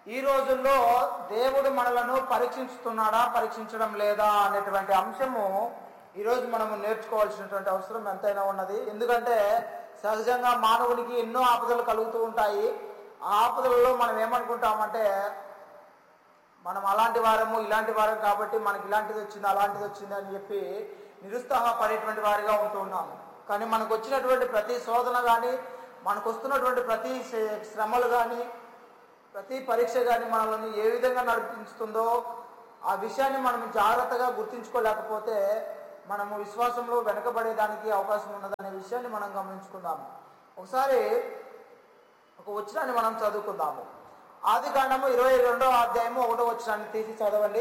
ఈ రోజుల్లో దేవుడు మనలను పరీక్షించుతున్నాడా పరీక్షించడం లేదా అనేటువంటి అంశము ఈరోజు మనము నేర్చుకోవాల్సినటువంటి అవసరం ఎంతైనా ఉన్నది ఎందుకంటే సహజంగా మానవునికి ఎన్నో ఆపదలు కలుగుతూ ఉంటాయి ఆ ఆపదలలో మనం ఏమనుకుంటామంటే మనం అలాంటి వారము ఇలాంటి వారం కాబట్టి మనకి ఇలాంటిది వచ్చింది అలాంటిది వచ్చింది అని చెప్పి నిరుత్సాహపడేటువంటి వారిగా ఉంటూ ఉన్నాము కానీ మనకు వచ్చినటువంటి ప్రతి శోధన కానీ మనకు వస్తున్నటువంటి ప్రతి శ్ర- శ్రమలు కానీ ప్రతి పరీక్ష కానీ మనల్ని ఏ విధంగా నడిపిస్తుందో ఆ విషయాన్ని మనం జాగ్రత్తగా గుర్తించుకోలేకపోతే మనము విశ్వాసంలో వెనకబడేదానికి అవకాశం ఉన్నదనే విషయాన్ని మనం గమనించుకుందాము ఒకసారి ఒక వచనాన్ని మనం చదువుకుందాము ఆది కాండము ఇరవై రెండో అధ్యాయము ఒకటో వచనాన్ని తీసి చదవండి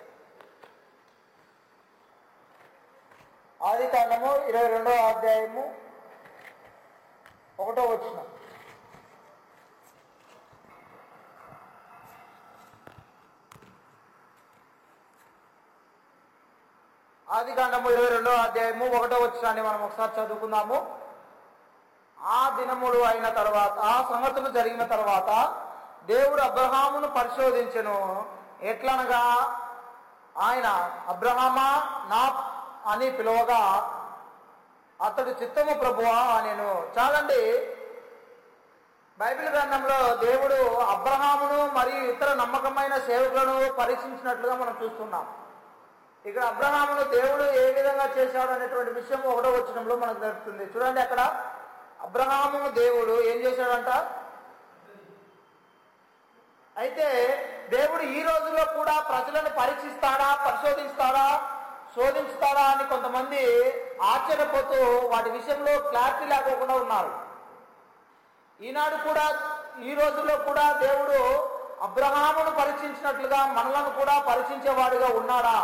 ఆది కాండము ఇరవై రెండో అధ్యాయము ఒకటో వచనం ఆది కాండము ఇరవై రెండో అధ్యాయము ఒకటో వచనాన్ని మనం ఒకసారి చదువుకుందాము ఆ దినములు అయిన తర్వాత ఆ సంగతులు జరిగిన తర్వాత దేవుడు అబ్రహామును పరిశోధించెను ఎట్లనగా ఆయన అబ్రహామా నా అని పిలువగా అతడు చిత్తము ప్రభువా నేను చాలండి బైబిల్ గ్రంథంలో దేవుడు అబ్రహామును మరియు ఇతర నమ్మకమైన సేవకులను పరీక్షించినట్లుగా మనం చూస్తున్నాం ఇక్కడ అబ్రహామును దేవుడు ఏ విధంగా చేశాడు అనేటువంటి విషయం ఒకటో వచనంలో మనకు తెలుస్తుంది చూడండి అక్కడ అబ్రహామును దేవుడు ఏం చేశాడంట అయితే దేవుడు ఈ రోజుల్లో కూడా ప్రజలను పరీక్షిస్తాడా పరిశోధిస్తాడా శోధిస్తాడా అని కొంతమంది ఆశ్చర్యపోతూ వాటి విషయంలో క్లారిటీ లేకోకుండా ఉన్నారు ఈనాడు కూడా ఈ రోజుల్లో కూడా దేవుడు అబ్రహామును పరీక్షించినట్లుగా మనలను కూడా పరీక్షించేవాడిగా ఉన్నాడా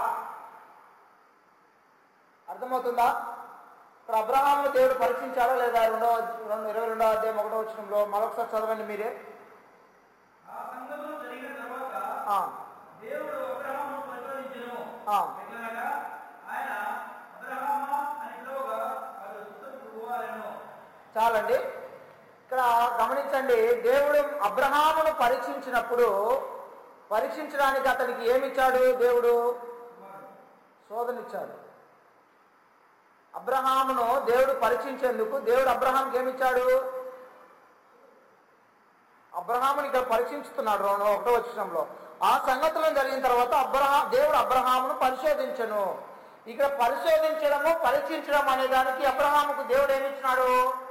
అర్థమవుతుందా ఇక్కడ అబ్రహామును దేవుడు పరీక్షించాడా లేదా రెండో రెండు ఇరవై రెండో అధ్యాయం ఒకటో వచ్చినంలో మరొకసారి చదవండి మీరే ఆ సంగతులు జరిగిన తర్వాత ఆ, దేవుడు అబ్రహామును పరిశోధించెను. ఆ. ఎట్లనగా ఆయన అబ్రహామా అని పిలువగా అతడు సుత్తపు ప్రభువా అనెను. చాలండి ఇక్కడ గమనించండి దేవుడు అబ్రహామును పరీక్షించినప్పుడు పరీక్షించడానికి అతనికి ఏమిచ్చాడు దేవుడు శోధనిచ్చాడు అబ్రహామును దేవుడు పరీక్షించేందుకు దేవుడు అబ్రహాంకి ఏమిచ్చాడు అబ్రహాముని ఇక్కడ పరీక్షించుతున్నాడు రెండు ఒకటో వచ్చంలో ఆ సంగతులను జరిగిన తర్వాత అబ్రహా దేవుడు అబ్రహామును పరిశోధించను ఇక్కడ పరిశోధించడము పరీక్షించడం అనే దానికి అబ్రహాముకు దేవుడు ఏమిచ్చినాడు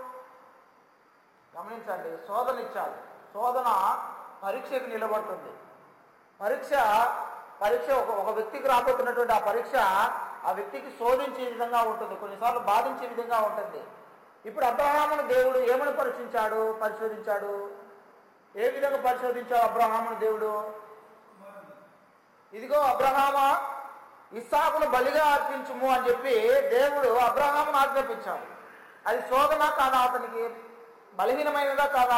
గమనించండి శోధన ఇచ్చాడు శోధన పరీక్షకు నిలబడుతుంది పరీక్ష పరీక్ష ఒక ఒక వ్యక్తికి రాబోతున్నటువంటి ఆ పరీక్ష ఆ వ్యక్తికి శోధించే విధంగా ఉంటుంది కొన్నిసార్లు బాధించే విధంగా ఉంటుంది ఇప్పుడు అబ్రహామును దేవుడు ఏమని పరీక్షించాడు పరిశోధించాడు ఏ విధంగా పరిశోధించాడు అబ్రహామును దేవుడు ఇదిగో అబ్రహామా ఇస్సాకును బలిగా అర్పించుము అని చెప్పి దేవుడు అబ్రహామును ఆజ్ఞాపించాడు అది శోధన కాదా అతనికి బలహీనమైనదా కాదా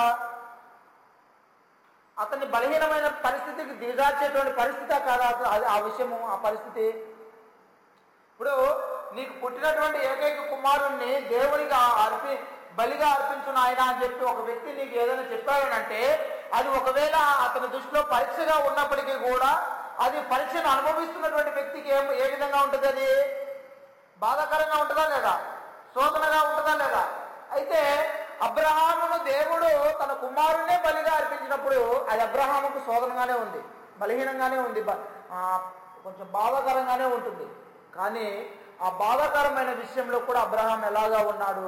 అతన్ని బలహీనమైన పరిస్థితికి దిగజార్చేటువంటి పరిస్థితి కాదా అది ఆ విషయము ఆ పరిస్థితి ఇప్పుడు నీకు పుట్టినటువంటి ఏకైక కుమారుణ్ణి దేవుడిగా అర్పి బలిగా అర్పించును ఆయన అని చెప్పి ఒక వ్యక్తి నీకు ఏదైనా చెప్పాడనంటే అది ఒకవేళ అతని దృష్టిలో పరీక్షగా ఉన్నప్పటికీ కూడా అది పరీక్షను అనుభవిస్తున్నటువంటి వ్యక్తికి ఏం ఏ విధంగా ఉంటుంది అది బాధాకరంగా ఉంటుందా లేదా శోధనగా ఉంటుందా లేదా అయితే అబ్రహామును దేవుడు తన కుమారునే బలిగా అర్పించినప్పుడు అది అబ్రహాముకు శోధనగానే ఉంది బలహీనంగానే ఉంది బ- ఆ, కొంచెం బాధాకరంగానే ఉంటుంది కానీ ఆ బాధాకరమైన విషయంలో కూడా అబ్రహాం ఎలాగా ఉన్నాడు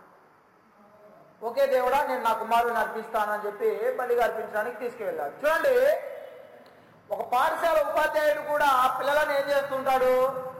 ఓకే దేవుడా నేను నా కుమారుని అర్పిస్తానని చెప్పి బలిగా అర్పించడానికి తీసుకువెళ్ళాడు చూడండి ఒక పాఠశాల ఉపాధ్యాయుడు కూడా పిల్లలను ఏం చేస్తుంటాడు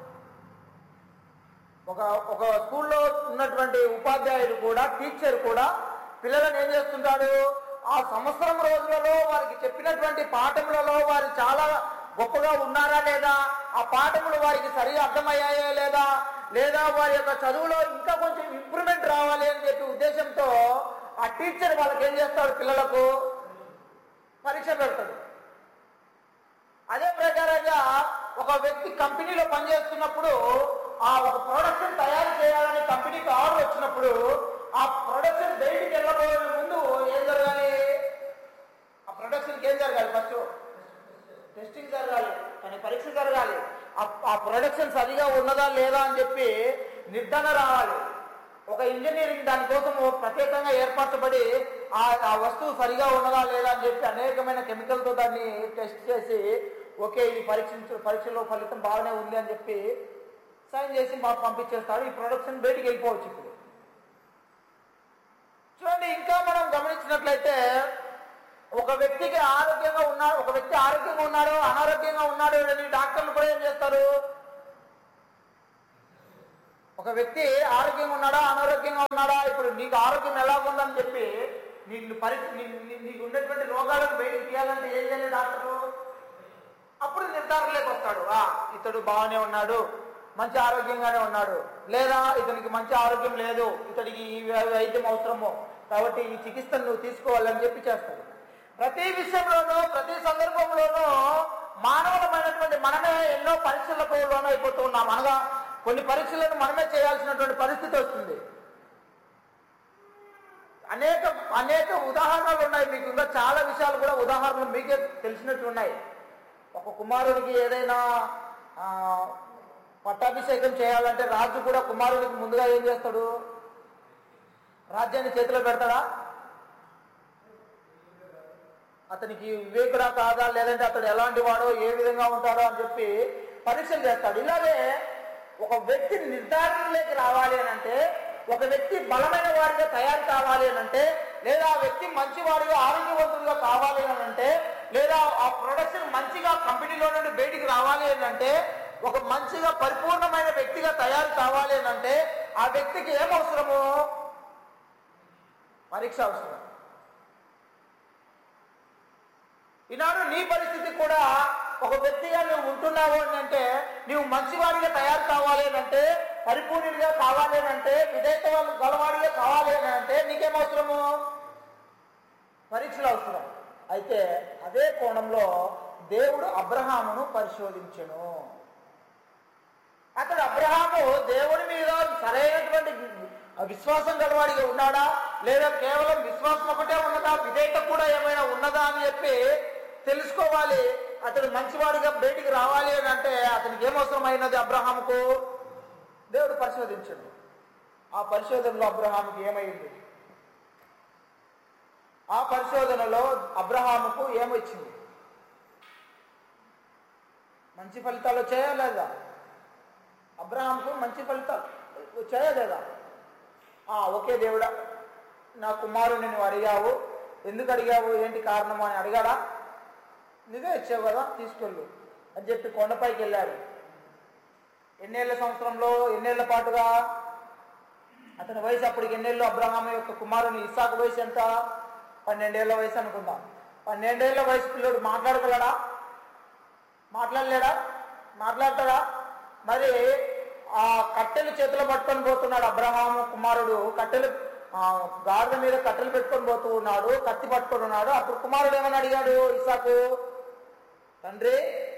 ఒక ఒక స్కూల్లో ఉన్నటువంటి ఉపాధ్యాయుడు కూడా టీచర్ కూడా పిల్లలను ఏం చేస్తుంటాడు ఆ సంవత్సరం రోజులలో వారికి చెప్పినటువంటి పాఠములలో వారు చాలా గొప్పగా ఉన్నారా లేదా ఆ పాఠములు వారికి సరిగా అర్థమయ్యాయా లేదా లేదా వారి యొక్క చదువులో ఇంకా కొంచెం ఇంప్రూవ్మెంట్ రావాలి అని చెప్పి ఉద్దేశంతో ఆ టీచర్ వాళ్ళకి ఏం చేస్తాడు పిల్లలకు పరీక్ష పెడతాడు అదే ప్రకారంగా ఒక వ్యక్తి కంపెనీలో పనిచేస్తున్నప్పుడు ఆ ఒక ప్రొడక్షన్ తయారు చేయాలని కంపెనీకి ఆర్డర్ వచ్చినప్పుడు ఆ ప్రొడక్షన్ బయటికి వెళ్ళబోయే ముందు ఏం జరగాలి ఆ ప్రొడక్షన్కి ఏం జరగాలి ఫస్ట్ టెస్టింగ్ జరగాలి కానీ పరీక్ష జరగాలి ఆ- ఆ ప్రొడక్షన్ సరిగా ఉన్నదా లేదా అని చెప్పి నిర్ధారణ రావాలి ఒక ఇంజనీరింగ్ దానికోసం ప్రత్యేకంగా ఏర్పరచబడి ఆ ఆ వస్తువు సరిగా ఉన్నదా లేదా అని చెప్పి అనేకమైన కెమికల్తో దాన్ని టెస్ట్ చేసి ఓకే ఇది పరీక్షించ పరీక్షలో ఫలితం బాగానే ఉంది అని చెప్పి సైన్ చేసి మాకు పంపించేస్తారు ఈ ప్రొడక్షన్ బయటికి వెళ్ళిపోవచ్చు ఇప్పుడు చూడండి ఇంకా మనం గమనించినట్లయితే ఒక వ్యక్తికి ఆరోగ్యంగా ఉన్నాడు ఒక వ్యక్తి ఆరోగ్యంగా ఉన్నాడు అనారోగ్యంగా ఉన్నాడు అని డాక్టర్లు కూడా ఏం చేస్తారు ఒక వ్యక్తి ఆరోగ్యంగా ఉన్నాడా అనారోగ్యంగా ఉన్నాడా ఇప్పుడు నీకు ఆరోగ్యం ఎలా ఉందని చెప్పి నీకు పరి నీ- నీ- నీకు ఉన్నటువంటి రోగాలను బయటకు తీయాలంటే ఏం చేయాలి డాక్టరు అప్పుడు నిర్ధారణలోకి వస్తాడు ఆ ఇతడు బాగానే ఉన్నాడు మంచి ఆరోగ్యంగానే ఉన్నాడు లేదా ఇతనికి మంచి ఆరోగ్యం లేదు ఇతడికి ఈ వై- వైద్యం అవసరము కాబట్టి ఈ చికిత్సను నువ్వు తీసుకోవాలని చెప్పి చేస్తాడు ప్రతి విషయంలోనూ ప్రతి సందర్భంలోనూ మానవులమైనటువంటి మనమే ఎన్నో పరీక్షలకు లోను అయిపోతూ ఉన్నాం అనగా కొన్ని పరీక్షలను మనమే చేయాల్సినటువంటి పరిస్థితి వస్తుంది అనేక అనేక ఉదాహరణలు ఉన్నాయి మీకు ఇంకా చాలా విషయాలు కూడా ఉదాహరణలు మీకే తెలిసినట్టు ఉన్నాయి ఒక కుమారుడికి ఏదైనా ఆ, పట్టాభిషేకం చేయాలంటే రాజు కూడా కుమారుడికి ముందుగా ఏం చేస్తాడు రాజ్యాన్ని చేతిలో పెడతాడా అతనికి వివేకుడా కాదా లేదంటే అతడు ఎలాంటి వాడో ఏ విధంగా ఉంటాడో అని చెప్పి పరీక్షలు చేస్తాడు ఇలాగే ఒక వ్యక్తి నిర్ధారణలోకి రావాలి అని అంటే ఒక వ్యక్తి బలమైన వాడిగా తయారు కావాలి అని అంటే లేదా ఆ వ్యక్తి మంచి వాడిగా ఆరోగ్యవంతుడిగా కావాలి అని అంటే లేదా ఆ ప్రొడక్షన్ మంచిగా కంపెనీలో నుండి బయటికి రావాలి అని అంటే ఒక మంచిగా పరిపూర్ణమైన వ్యక్తిగా తయారు కావాలి అని అంటే ఆ వ్యక్తికి ఏం అవసరము పరీక్ష అవసరం ఈనాడు నీ పరిస్థితి కూడా ఒక వ్యక్తిగా నువ్వు ఉంటున్నావు అని అంటే నువ్వు మంచివాడిగా తయారు కావాలి అని అంటే పరిపూర్ణుడిగా కావాలి అని అంటే విధేయత గలవాడిగా కావాలి అని అంటే నీకేం అవసరము పరీక్షలు అవసరం అయితే అదే కోణంలో దేవుడు అబ్రహామును పరిశోధించెను అతడు అబ్రహాము దేవుడి మీద సరైనటువంటి విశ్వాసం గలవాడిగా ఉన్నాడా లేదా కేవలం విశ్వాసం ఒకటే ఉన్నదా విధేయత కూడా ఏమైనా ఉన్నదా అని చెప్పి తెలుసుకోవాలి అతడు మంచివాడిగా బయటికి రావాలి అని అంటే అతనికి ఏమవసరమైనది అబ్రహాముకు దేవుడు పరిశోధించండి ఆ పరిశోధనలో అబ్రహాముకి ఏమైంది ఆ పరిశోధనలో అబ్రహాముకు ఏమొచ్చింది మంచి ఫలితాలు వచ్చాయా లేదా అబ్రహాంకు మంచి ఫలితాలు వచ్చాయా లేదా ఆ, ఓకే దేవుడా నా కుమారుని నువ్వు అడిగావు ఎందుకు అడిగావు ఏంటి కారణము అని అడిగాడా నువ్వే ఇచ్చావు కదా తీసుకెళ్ళు అని చెప్పి కొండపైకి వెళ్ళాడు ఎన్నేళ్ల సంవత్సరంలో ఎన్నేళ్ల పాటుగా అతని వయసు అప్పటికి ఎన్నేళ్ళు అబ్రహాం యొక్క కుమారుని ఇసాకు వయసు ఎంత పన్నెండేళ్ల వయసు అనుకుందాం పన్నెండేళ్ల వయసు పిల్లడు మాట్లాడగలడా మాట్లాడలేడా మాట్లాడతాడా మరి ఆ కట్టెలు చేతిలో పట్టుకొని పోతున్నాడు అబ్రహాము కుమారుడు కట్టెలు ఆ, గాడిద మీద కట్టెలు పెట్టుకొని పోతూ ఉన్నాడు కత్తి పట్టుకొని ఉన్నాడు అప్పుడు కుమారుడు ఏమని అడిగాడు ఇసాకు తండ్రి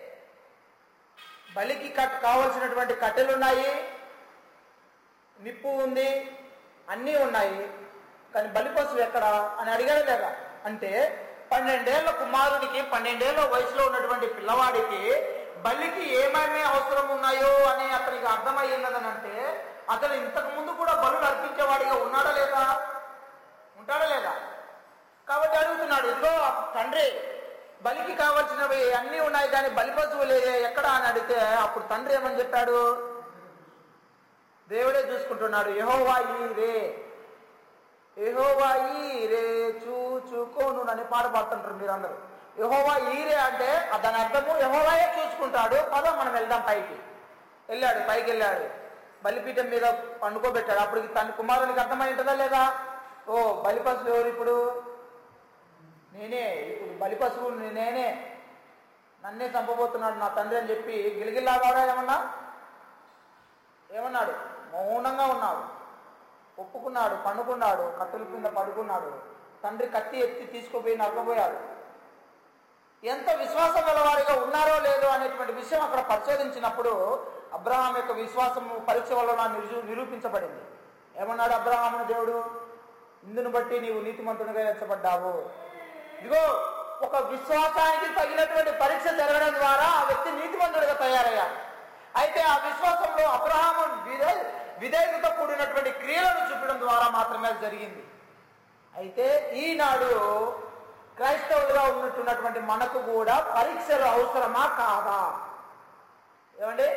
బలికి కట్ కావలసినటువంటి కట్టెలు ఉన్నాయి నిప్పు ఉంది అన్నీ ఉన్నాయి కానీ బలి పశువు ఎక్కడ అని అడిగాడు లేదా అంటే పన్నెండేళ్ల కుమారుడికి పన్నెండేళ్ల వయసులో ఉన్నటువంటి పిల్లవాడికి బలికి ఏమేమి అవసరం ఉన్నాయో అని అతనికి అర్థమయ్యిన్నదని అంటే అతను ఇంతకు ముందు కూడా బలు అర్పించేవాడిగా ఉన్నాడా లేదా ఉంటాడా లేదా కాబట్టి అడుగుతున్నాడు ఇదిగో తండ్రి బలికి కావలసినవి అన్నీ ఉన్నాయి కానీ బలి పశువులు ఎక్కడ అని అడిగితే అప్పుడు తండ్రి ఏమని చెప్పాడు దేవుడే చూసుకుంటున్నాడు యహోవా ఈ రే యహోవా ఈ రే చూచుకోను అని పాట పాడుతుంటారు మీరందరూ యహోవా ఈరే అంటే ఆ దాని అర్థము యహోవాయే చూసుకుంటాడు పదం మనం వెళ్దాం పైకి వెళ్ళాడు పైకి వెళ్ళాడు బలిపీఠం మీద పండుకోబెట్టాడు అప్పుడు తన కుమారునికి అర్థమై ఉంటుందా లేదా ఓ బలి పశువు ఎవరు ఇప్పుడు నేనే ఇప్పుడు బలి పశువు నేనే నన్నే చంపబోతున్నాడు నా తండ్రి అని చెప్పి గిలిగిల్లాగాడా ఏమన్నా ఏమన్నాడు మౌనంగా ఉన్నాడు ఒప్పుకున్నాడు పండుకున్నాడు కత్తుల కింద పడుకున్నాడు తండ్రి కత్తి ఎత్తి తీసుకుపోయి నరకపోయాడు ఎంత విశ్వాసం గలవారిగా ఉన్నారో లేదో అనేటువంటి విషయం అక్కడ పరిశోధించినప్పుడు అబ్రహాం యొక్క విశ్వాసము పరీక్ష వలన నిరు- నిరూపించబడింది ఏమన్నాడు అబ్రహామును దేవుడు ఇందును బట్టి నీవు నీతిమంతునిగా ఎంచబడ్డావు ఇదిగో ఒక విశ్వాసానికి తగినటువంటి పరీక్ష జరగడం ద్వారా ఆ వ్యక్తి నీతిమంతుడిగా తయారయ్యాడు అయితే ఆ విశ్వాసంలో అబ్రహాము విధే విధేయతతో కూడినటువంటి క్రియలను చూపడం ద్వారా మాత్రమే అది జరిగింది అయితే ఈనాడు క్రైస్తవులుగా ఉన్నట్టున్నటువంటి మనకు కూడా పరీక్షలు అవసరమా కాదా ఏమండి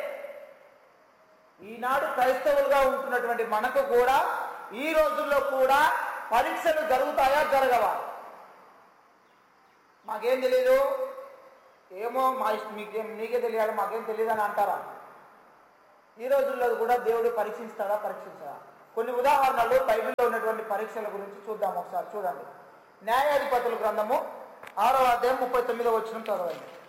ఈనాడు క్రైస్తవులుగా ఉంటున్నటువంటి మనకు కూడా ఈ రోజుల్లో కూడా పరీక్షలు జరుగుతాయా జరగవా మాకేం తెలీదు ఏమో మా ఇష్ట- మీకేం మీకే తెలియాలి మాకేం తెలియదు అని అంటారా ఈ రోజుల్లో కూడా దేవుడు పరీక్షిస్తాడా పరీక్షించడా కొన్ని ఉదాహరణలు బైబిల్లో ఉన్నటువంటి పరీక్షల గురించి చూద్దాం ఒకసారి చూడండి న్యాయాధిపతుల గ్రంథము ఆరో అధ్యాయం ముప్పై తొమ్మిదో వచ్చిన చదవండి